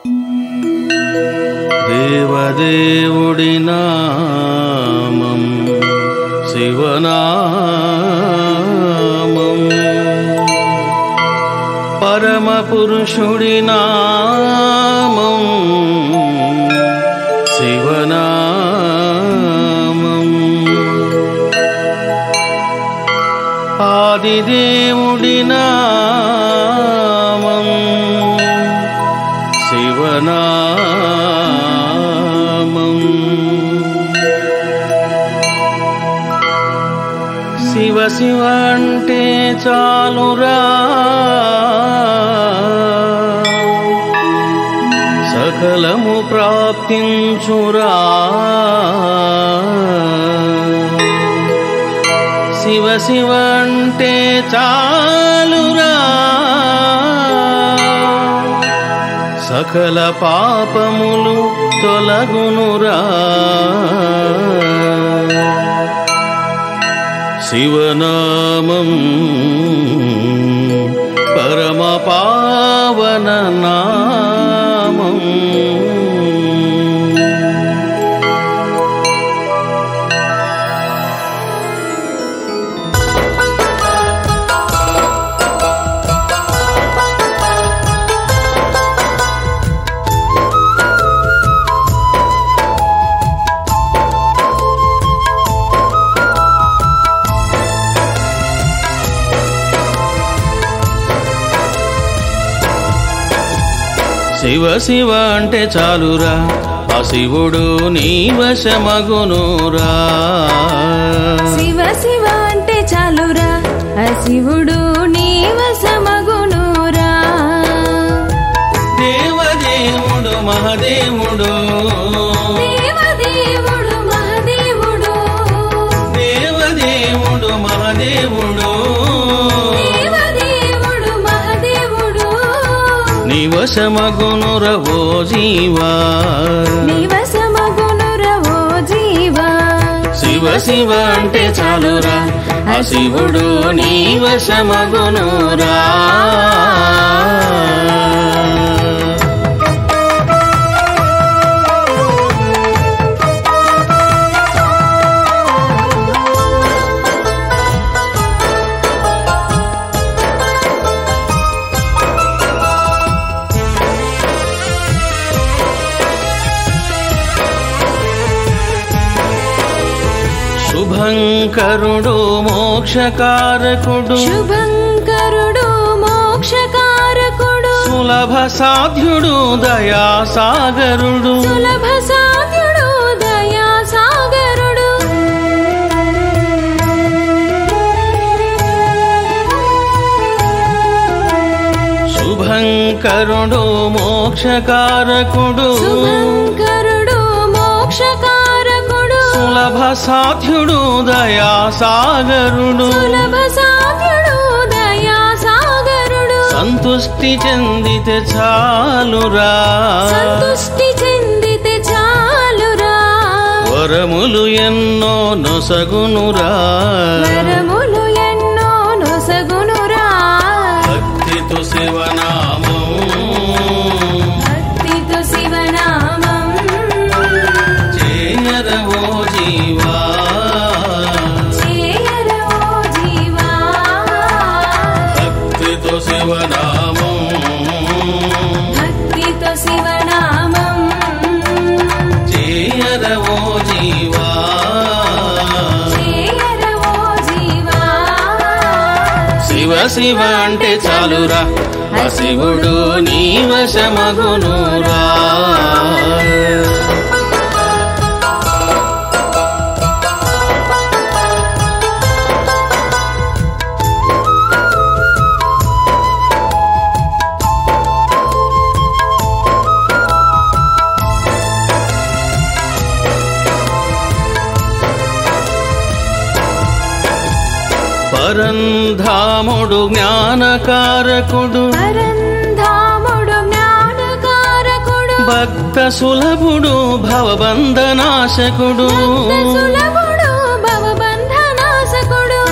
దేవదేవుడి నామం శివనామం పరమ పురుషుడి నామం శివనామం ఆదిదేవుడి నామం శివనామం శివ శివ అంటే చాలురా సకలము ప్రాప్తించురా శివ శివ అంటే చాలురా సకల పాపములు తొలగునురా శివనామం పరమ పావన నామం శివ శివ అంటే చాలురా ఆ శివుడు నీ వశమగునురా శివ శివ అంటే చాలురా ఆ శివుడు నీ వశమగునురా దేవదేవుడు మహదేవుడు దేవదేవుడు మహాదేవుడు దేవదేవుడు మహదేవుడు దేవదేవుడు మహాదేవుడు నీ వశమగునుర ఓ జీవా నీ వశమగునురా ఓ జీవా శివ శివ అంటే చాలురా ఆ శివుడు నీ వశమగునురా శుభంకరుడు మోక్షకారకుడు శుభంకరుడు మోక్షకారకుడు సులభ సాధ్యుడు దయాసాగరుడు సులభ సాధ్యుడు దయా సాగరుడు శుభంకరుడు మోక్షకారకుడు శుభంకరుడు మోక్షకారకుడు సులభ సాధ్యుడు దయాసాగరుడు సులభ సాధ్యుడు దయా సాగరుడు సంతుష్టి చెందితే చాలురా సంతుష్టి చెందితే చాలురా వరములు ఎన్నో నొసగునురా వరములు ఎన్నో నొసగునురా భక్తితో శివనామం భక్తితో శివనామం చేయరవో జీవా చేయరవో జీవా భక్తితో శివనామం భక్తితో శివనామం చేయరవో జీవా చేయరవో జీవా శివ శివ అంటే చాలురా ఆ శివుడు నీ వశమగునురా పరంధాముడు జ్ఞానకారకుడు పరంధాముడు జ్ఞానకారకుడు భక్త సులభుడు భవబంధనాశకుడు భక్త సులభుడు భవబంధనాశకుడు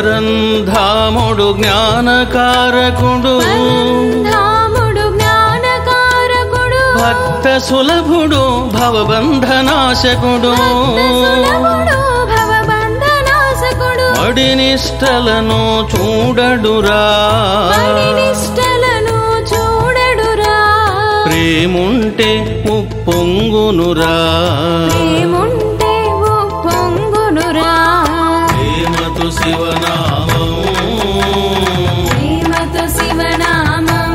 పరంధాముడు జ్ఞానకారకుడు ధాముడు జ్ఞానకారకుడు భక్త సులభుడు భవబంధనాశకుడు సులభుడు భవబంధనాశకుడు మడినిష్టలను చూడడురా నిష్టలను చూడడురా ప్రేముంటే ఉప్పొంగునురా ప్రేముంటే ఉప్పొంగునురా ప్రేమతో శివనామం ప్రేమతో శివనామం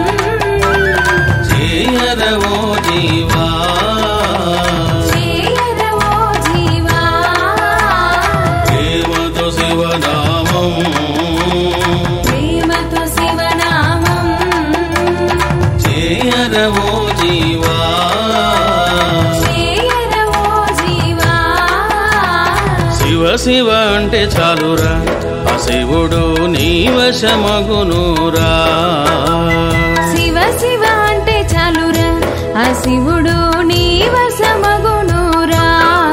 చేయరవో జీవా చేయరవో జీవా ప్రేమతో శివనామం ప్రేమతో శివనామం చేయరవో జీవా చేయరవో జీవా శివ శివ అంటే చాలురా ఆ శివుడు నీ వశమగునురా శివ శివ అంటే చాలురా ఆ శివుడు నీ వశమగునురా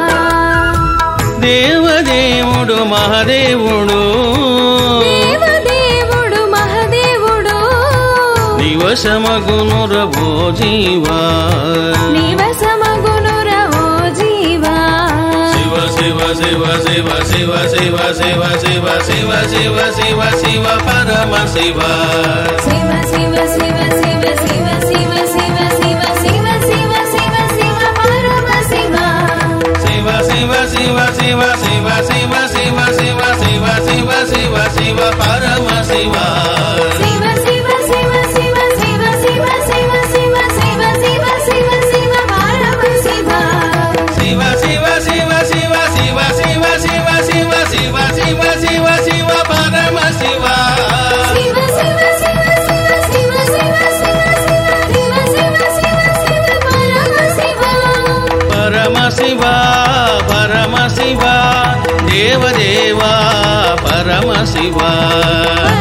దేవదేవుడు మహాదేవుడు దేవదేవుడు మహదేవుడు నీ వశమగునుర ఓ జీవా నీ వశమగునురా ఓ జీవా శివ శివ శివ శివ శివ శివ శివ శివ శివ శివ శివ శివ పరమ శివ శివ శివ శివ శివ శివ శివ శివ శివ శివ శివ శివ శివ పరమ శివ శివ శివ శివ శివ శివ శివ శివ శివ శివ శివ శివ శివ పరమ శివ శివ శివ శివ శివ శివ శివ శివ శివ శివ శివ శివ శివ పరమ శివ శివ శివ శివ శివ శివ శివ శివ శివ శివ శివ శివ శివ పరమ శివ శివ శివ శివ శివ శివ శివ శివ శివ శివ శివ శివ పరమ శివ పరమ శివ పరమ శివ దేవదేవా పరమ శివ